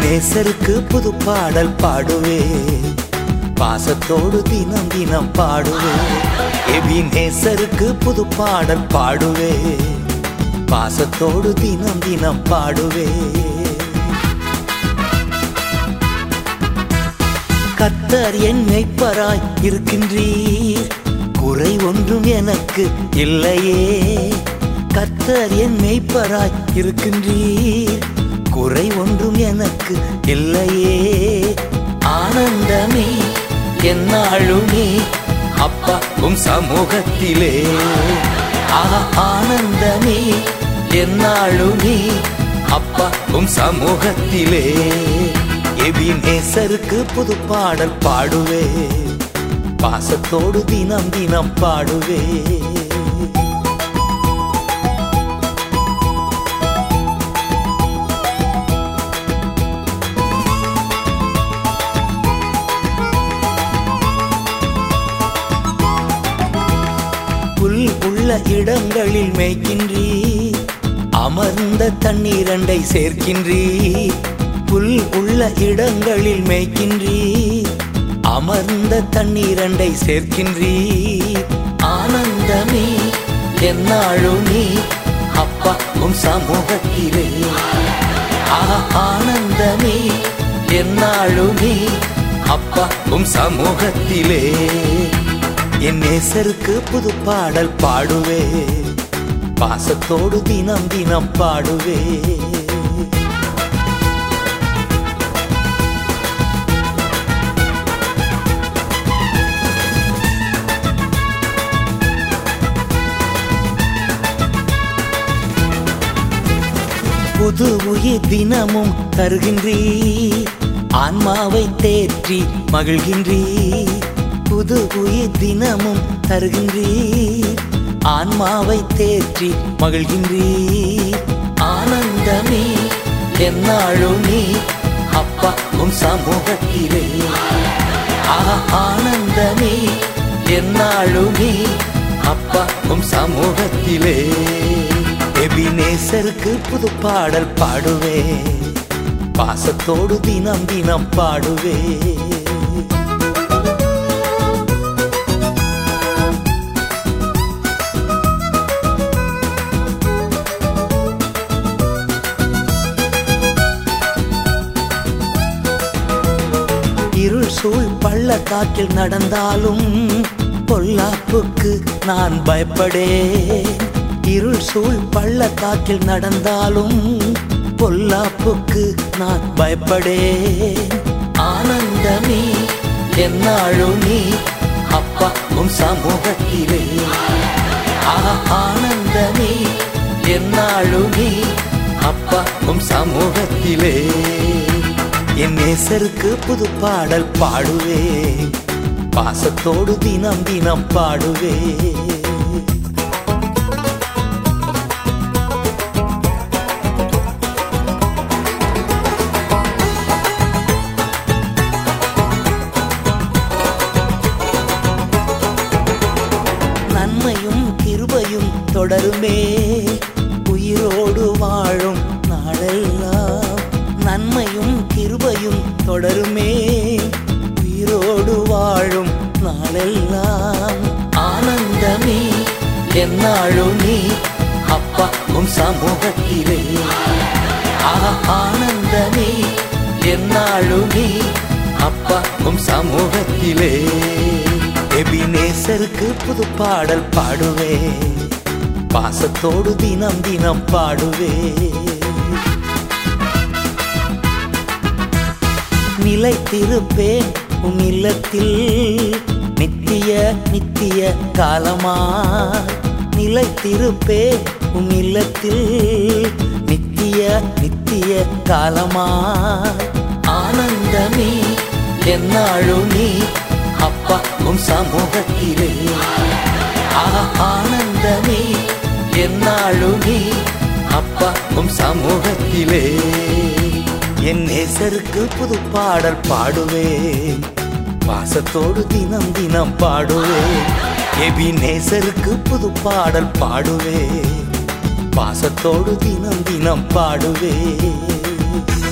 எபினேசருக்கு புது பாடல் பாடுவே பாசத்தோடு தினம் தினம் பாடுவே எபினேசருக்கு புது பாடல் பாடுவே பாசத்தோடு தினம் தினம் பாடுவே கத்தர் என் மெய்ப்பராய் இருக்கின்றீர் குறை ஒன்றும் எனக்கு இல்லையே கத்தர் என் மெய்ப்பராய் இருக்கின்றீர் குறை ஒன்றும் எனக்கு இல்லையே ஆனந்தமே என்னாளுமே அப்பா உம் சமூகத்திலே ஆ- ஆனந்தமே என்னாளுமே அப்பா உம் சமூகத்திலே எபினேசருக்கு புது பாடல் பாடுவே பாசத்தோடு தினம் தினம் பாடுவே புல் உள்ள இடங்களில் மேய்க்கின்றீர் அமர்ந்த தண்ணீரண்டை சேர்க்கின்றீர் புல் உள்ள இடங்களில் மேய்க்கின்றீர் அமர்ந்த தண்ணீரண்டை சேர்க்கின்றீர் ஆனந்தமே என்னாளுமே அப்பா உம் சமூகத்திலே ஆ- ஆனந்தமே என்னாளுமே அப்பா உம் சமூகத்திலே என் நேசருக்கு புது பாடல் பாடுவே பாசத்தோடு தினம் தினம் பாடுவே புது உயிர் தினமும் தருகின்றீர் ஆன்மாவை தேற்றி மகிழ்கின்றீர் புது உயிர் தினமும் தருகின்றீர் ஆன்மாவை தேற்றி மகிழ்கின்றீர் ஆனந்தமே என்னாளுமே அப்பா உம் சமூகத்திலே ஆ- ஆனந்தமே என்னாளுமே அப்பா உம் சமூகத்திலே எபினேசருக்கு புது பாடல் பாடுவே பாசத்தோடு தினம் தினம் பாடுவே இருள் சூழ் பள்ளத்தாக்கில் நடந்தாலும் பொல்லாப்புக்கு நான் பயப்படேன் இருள் சூழ் பள்ளத்தாக்கில் நடந்தாலும் பொல்லாப்புக்கு நான் பயப்படேன் ஆனந்தமே என்னாளுமே அப்பா உம் சமூகத்திலே ஆ- ஆனந்தமே என்னாளுமே அப்பா உம் சமூகத்திலே என் நேசருக்கு புது பாடல் பாடுவே பாசத்தோடு தினம் தினம் பாடுவே நன்மையும் கிருபையும் தொடருமே உயிரோடு வாழும் நாளெல்லாம் நன்மையும் கிருபையும் தொடருமே உயிரோடு வாழும் நாளெல்லாம் ஆனந்தமே என்னாளுமே அப்பா உம் சமூகத்திலே ஆ- ஆனந்தமே என்னாளுமே அப்பா உம் சமூகத்திலே எபினேசருக்கு புது பாடல் பாடுவே பாசத்தோடு தினம் தினம் பாடுவே நிலைத்திருப்பேன் உன் இல்லத்தில் நித்திய நித்திய காலமா நிலைத்திருப்பேன் உன் இல்லத்தில் நித்திய நித்திய காலமா ஆனந்தமே என்னாளுமே அப்பா உம் சமூகத்திலே ஆ- ஆனந்தமே என்னாளுமே அப்பா உம் சமூகத்திலே என் நேசருக்கு புது பாடல் பாடுவேன் பாசத்தோடு தினம் தினம் பாடுவேன் எபி நேசருக்கு புது பாடல் பாடுவேன் பாசத்தோடு தினம் தினம் பாடுவேன்